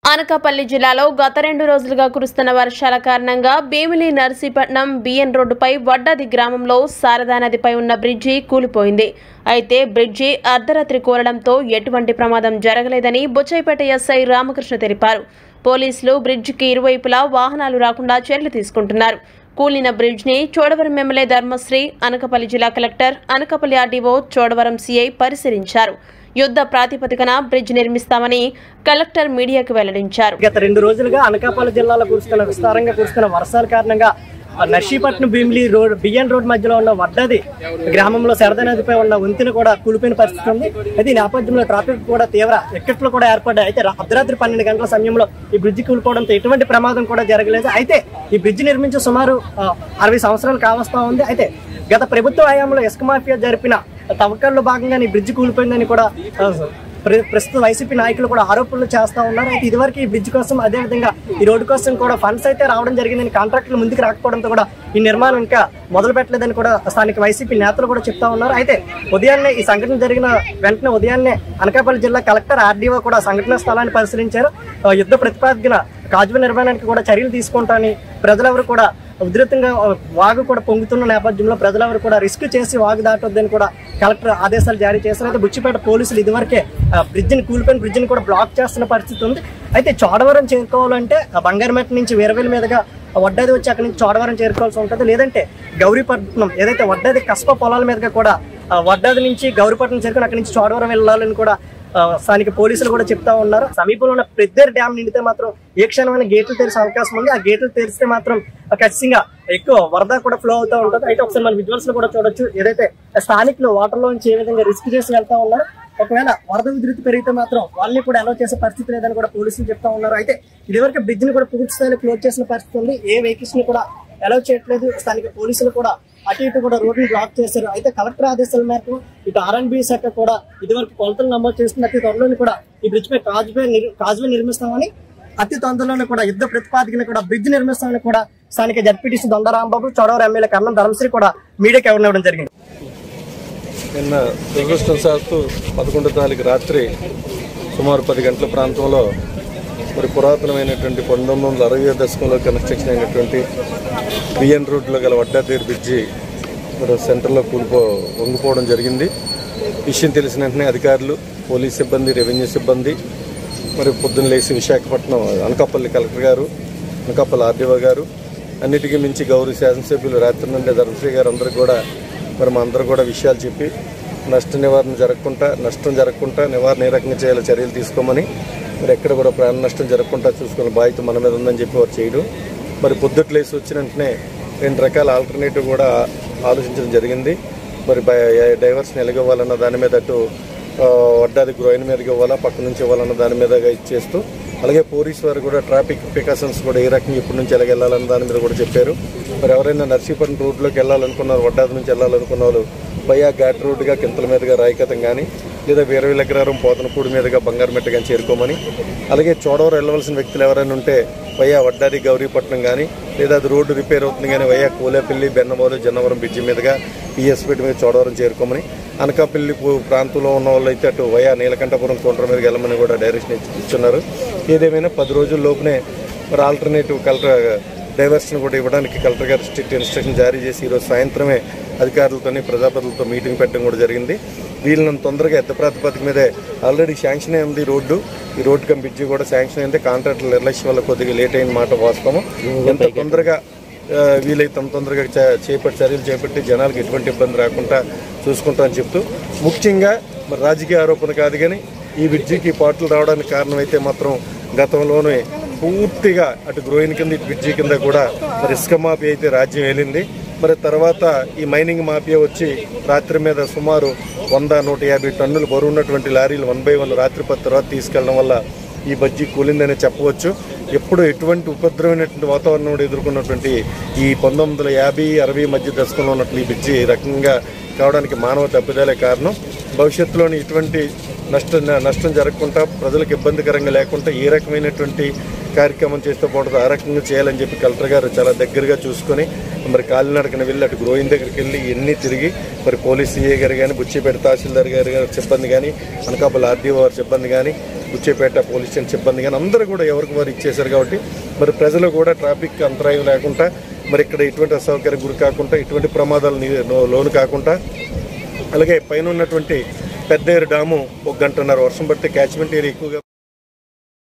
అనకాపల్లి జిల్లాలో గత రెండు రోజులుగా కురుస్తున్న వర్షాల కారణంగా భీమిలి నర్సీపట్నం బిఎన్ రోడ్డుపై వడ్డాది గ్రామంలో శారదా నదిపై ఉన్న బ్రిడ్జి కూలిపోయింది అయితే బ్రిడ్జి అర్ధరాత్రి కూలడంతో ఎటువంటి ప్రమాదం జరగలేదని బుచ్చైపేట ఎస్ఐ రామకృష్ణ తెలిపారు పోలీసులు బ్రిడ్జికి ఇరువైపులా వాహనాలు రాకుండా చర్యలు తీసుకుంటున్నారు కూలిన బ్రిడ్జ్ని చోడవరం ఎమ్మెల్యే ధర్మశ్రీ అనకాపల్లి జిల్లా collector Anakapalli RDO Chodavaram CI పరిశీలించారు యుద్ధ ప్రాతిపదికన బ్రిడ్జ్ నిర్మిస్తామని కలెక్టర్ మీడియాకు వెల్లడించారు గత రెండు రోజులుగా అనకాపల్లి జిల్లాలో కురుస్తున్న విస్తారంగా కురుస్తున్న వర్షాల కారణంగా ఆ Narsipatnam Bheemili road BN road మధ్యలో ఉన్న వడ్డది గ్రామంలో శరద నదిపై ఉన్న వంతెన కూడా కూలిపోయిన పరిస్థితి ఉంది అయితే ఈ నేపథ్యంలో ట్రాఫిక్ కూడా తీవ్ర ఎక్కట్లు కూడా ఏర్పడ్డాయి అయితే రా- అర్ధరాత్రి పన్నెండు గంటల సమయంలో ఈ బ్రిడ్జి కూలిపోవడంతో ఎటువంటి ప్రమాదం కూడా జరగలేదు అయితే ఈ బ్రిడ్జి నిర్మించి సుమారు ఆ, అరవై సంవత్సరాలు కావస్తా ఉంది అయితే గత ప్రభుత్వ హయాంలో ఇసుక మాఫియా జరిపిన తవ్వకాల్లో భాగంగా ఈ బ్రిడ్జి కూలిపోయిందని కూడా ఆ, ప్ర- ప్రస్తుత వైసీపీ నాయకులు కూడా ఆరోపణలు చేస్తా ఉన్నారు అయితే ఇదివరకు ఈ బ్రిడ్జ్ కోసం అదే విధంగా ఈ రోడ్డు కోసం కూడా ఫండ్స్ అయితే రావడం జరిగిందని కాంట్రాక్టులు ముందుకు రాకపోవడంతో కూడా ఈ నిర్మాణం ఇంకా మొదలు పెట్టలేదని కూడా స్థానిక వైసీపీ నేతలు కూడా చెప్తా ఉన్నారు అయితే ఉదయాన్నే ఈ సంఘటన జరిగిన వెంటనే ఉదయాన్నే అనకాపల్లి జిల్లా కలెక్టర్ ఆర్డీఓ కూడా సంఘటన స్థలాన్ని పరిశీలించారు ఆ, యుద్ధ ప్రతిపాదన కాజువ నిర్మాణానికి కూడా చర్యలు తీసుకుంటామని ప్రజలెవరు కూడా ఉధృతంగా ఆ, వాగు కూడా పొంగుతున్న నేపథ్యంలో ప్రజలెవరు కూడా రిస్క్ చేసి వాగు దాటొద్దని కూడా కలెక్టర్ ఆదేశాలు జారీ చేశారు అయితే బుచ్చిపేట పోలీసులు ఇదివరకే బ్రిడ్జిని కూలిపోయిన బ్రిడ్జిని కూడా బ్లాక్ చేస్తున్న పరిస్థితి ఉంది అయితే చోడవరం చేరుకోవాలంటే ఆ బంగారమెట్ నుంచి వీరవేలు మీదుగా ఆ వడ్డాది వచ్చి అక్కడి నుంచి చోడవరం చేరుకోవాల్సి ఉంటుంది లేదంటే గౌరీపట్నం ఏదైతే వడ్డాది కస్ప పొలాల మీదుగా కూడా ఆ వడ్డాది నుంచి గౌరీపట్నం చేరుకొని అక్కడి నుంచి చోడవరం వెళ్ళాలని కూడా ఆ, స్థానిక పోలీసులు కూడా చెప్తా ఉన్నారు సమీపంలో ఉన్న పెద్దేరు డ్యామ్ నిండితే మాత్రం ఏ క్షణమైన గేట్లు తెరిసే అవకాశం ఉంది ఆ గేట్లు తెరిస్తే మాత్రం ఆ, ఖచ్చితంగా ఎక్కువ వరద కూడా ఫ్లో అవుతూ ఉంటుంది అయితే ఒకసారి మన విజువల్స్ లో కూడా చూడొచ్చు ఏదైతే స్థానికులు వాటర్ లో నుంచి ఏ విధంగా రిస్క్ చేసి వెళ్తా ఉన్నారు ఒకవేళ వరద ఉధృతి పెరిగితే మాత్రం వాళ్ళని కూడా అలౌ చేసే పరిస్థితి లేదని కూడా పోలీసులు చెప్తా ఉన్నారు అయితే ఇదివరకు బ్రిడ్జ్ ని కూడా పూర్తి స్థాయిలో క్లోజ్ చేసిన పరిస్థితి ఉంది ఏ వెహికల్స్ ని కూడా అలౌ చేయట్లేదు స్థానిక పోలీసులు కూడా అటు ఇటు కూడా రోడ్డు బ్లాక్ చేశారు అయితే కలెక్టర్ ఆదేశాల మేరకు ఇటు ఆర్ఎన్బి శాఖ కూడా ఇదివరకు కొలతలు నమోదు చేస్తున్న అతి త్వరలోనే కూడా ఈ బ్రిడ్జ్ పై కాజ్వే నిర్- కాజ్వే నిర్మిస్తామని అతి తొందరలోనే కూడా యుద్ధ ప్రతిపాదికన కూడా బ్రిడ్జ్ నిర్మిస్తామని కూడా స్థానిక జడ్పీటీసీ దొండరాంబాబు చోడవరం ఎమ్మెల్యే కర్ణం ధర్మశ్రీ కూడా మీడియాకి ఇవ్వడం జరిగింది నిన్న దురదృష్టవశాత్తు పదకొండో తారీఖు రాత్రి సుమారు పది గంటల ప్రాంతంలో మరి పురాతనమైనటువంటి పంతొమ్మిది వందల అరవై దశకంలో కన్స్ట్రక్షన్ అయినటువంటి బిఎన్ రోడ్లో గల వడ్డాతీరు బ్రిడ్జి మరి సెంటర్లో కూలిపో వంగిపోవడం జరిగింది విషయం తెలిసిన వెంటనే అధికారులు పోలీస్ సిబ్బంది రెవెన్యూ సిబ్బంది మరి పొద్దున్న లేచి విశాఖపట్నం అనకాపల్లి కలెక్టర్ గారు అనకాపల్లి ఆర్డీఓ గారు అన్నిటికీ మించి గౌరవ శాసనసభ్యులు రాత్రి నుండి ధర్మశ్రీ గారు అందరూ కూడా మరి మా అందరూ కూడా విషయాలు చెప్పి నష్ట నివారణ జరగకుండా నష్టం జరగకుండా నివారణ ఏ రకంగా చేయాలో చర్యలు తీసుకోమని మరి ఎక్కడ కూడా ప్రాణ నష్టం జరగకుండా చూసుకునే బాధ్యత మన మీద ఉందని చెప్పి వారు చేయడం మరి పొద్దుట్లు లేసి వచ్చిన వెంటనే రెండు రకాల ఆల్టర్నేటివ్ కూడా ఆలోచించడం జరిగింది మరి బై- డైవర్స్ని ఎలాగవ్వాలన్న దాని మీద అటు ఆ, వడ్డాది గ్రోయిన్ మీదకి ఇవ్వాలా పక్క నుంచి ఇవ్వాలన్న దాని మీద ఇచ్చేస్తూ అలాగే పోలీస్ వారు కూడా ట్రాఫిక్ ప్రికాషన్స్ కూడా ఏ రకంగా ఇప్పటి నుంచి ఎలాగ వెళ్ళాలన్న దాని మీద కూడా చెప్పారు మరి ఎవరైనా నర్సీపట్నం రోడ్లోకి వెళ్ళాలనుకున్నారు వడ్డాది నుంచి వెళ్ళాలనుకున్న వాళ్ళు బయ్యా ఘాట్ రోడ్డుగా కింతల మీదుగా రాయకతం కానీ లేదా వీరవిలగ్రహారం పోతనపూడి మీదుగా బంగారుమెట్ట కానీ చేరుకోమని అలాగే చోడవరం వెళ్ళవలసిన వ్యక్తులు ఎవరైనా ఉంటే వయ్యా వడ్డాది గౌరీపట్నం కానీ లేదా అది రోడ్డు రిపేర్ అవుతుంది కానీ వయ్యా కోలేపల్లి బెన్నమూరు జన్నవరం బ్రిడ్జి మీదుగా పిఎస్పేట మీద చోడవరం చేరుకోమని అనకాపల్లి పు- ప్రాంతంలో ఉన్న వాళ్ళు అయితే అటు వయా నీలకంఠపురం కౌంటర్ మీదకి వెళ్ళమని కూడా డైరెక్షన్ ఇచ్చి- ఇచ్చున్నారు ఏదేమైనా పది రోజుల లోపునే మరి ఆల్టర్నేటివ్ కలెక్టర్ డైవర్షన్ కూడా ఇవ్వడానికి కలెక్టర్ గారు స్ట్రిక్ట్ ఇన్స్ట్రక్షన్ జారీ చేసి ఈరోజు సాయంత్రమే అధికారులతోని ప్రజాప్రతినిధులతో మీటింగ్ పెట్టడం కూడా జరిగింది వీళ్ళని తొందరగా ఎత్త ప్రాతిపదిక మీదే ఆల్రెడీ శాంక్షన్ అయింది రోడ్డు ఈ రోడ్డు కం బ్రిడ్జి కూడా శాంక్షన్ అయింది కాంట్రాక్టర్ నిర్లక్ష్యం వల్ల కొద్దిగా లేట్ అయిన మాట వాస్తవం ఎంత తొందరగా ఆ, వీలైతే అంత తొందరగా చే- చేపట్టి చర్యలు చేపట్టి జనాలకు ఎటువంటి ఇబ్బంది రాకుండా చూసుకుంటామని చెప్తూ ముఖ్యంగా మరి రాజకీయ ఆరోపణ కాదు కానీ ఈ బ్రిడ్జికి పాటలు రావడానికి కారణమైతే మాత్రం గతంలోనే పూర్తిగా అటు గ్రోయిన్ కింద ఇటు బ్రిడ్జి కింద కూడా మరి ఇసుక మాఫియా అయితే రాజ్యం వెళ్ళింది మరి తర్వాత ఈ మైనింగ్ మాఫియా వచ్చి రాత్రి మీద సుమారు వంద నూట యాభై టన్నులు బరువు ఉన్నటువంటి లారీలు వన్ బై వన్ రాత్రి పది తర్వాత తీసుకెళ్ళడం వల్ల ఈ బజ్జీ కూలిందని చెప్పవచ్చు ఎప్పుడు ఎటువంటి ఉపద్రవమైనటువంటి వాతావరణం కూడా ఎదుర్కొన్నటువంటి ఈ పంతొమ్మిది వందల యాభై అరవై మధ్య దశకంలో ఉన్నటువంటి ఈ బ్రిడ్జి ఈ రకంగా కావడానికి మానవ తప్పిదాలే కారణం భవిష్యత్తులోని ఇటువంటి నష్టం నష్టం జరగకుండా ప్రజలకు ఇబ్బందికరంగా లేకుండా ఏ రకమైనటువంటి కార్యక్రమం చేస్తే పోవడదు ఆ రకంగా చేయాలని చెప్పి కలెక్టర్ గారు చాలా దగ్గరగా చూసుకొని మరి కాలినడకన వెళ్ళి అటు గ్రోయిన్ దగ్గరికి వెళ్ళి ఎన్ని తిరిగి మరి పోలీస్ సీఏ గారు కానీ బుచ్చిపేట తహసీల్దార్ గారు గారి సిబ్బంది కానీ అనకాపల్లి ఆర్డీఓ వారి సిబ్బంది కానీ బుచ్చేపేట పోలీస్ స్టేషన్ సిబ్బంది కానీ అందరూ కూడా ఎవరికి వారు ఇచ్చేశారు కాబట్టి మరి ప్రజలు కూడా ట్రాఫిక్ అంతరాయం లేకుండా మరి ఇక్కడ ఎటువంటి అసౌకర్యం గురి కాకుండా ఎటువంటి ప్రమాదాలు ని- లో- లోను కాకుండా అలాగే పైన ఉన్నటువంటి పెద్ద డాము ఒక గంటన్నర వర్షం పడితే క్యాచ్మెంట్ ఏరియా ఎక్కువగా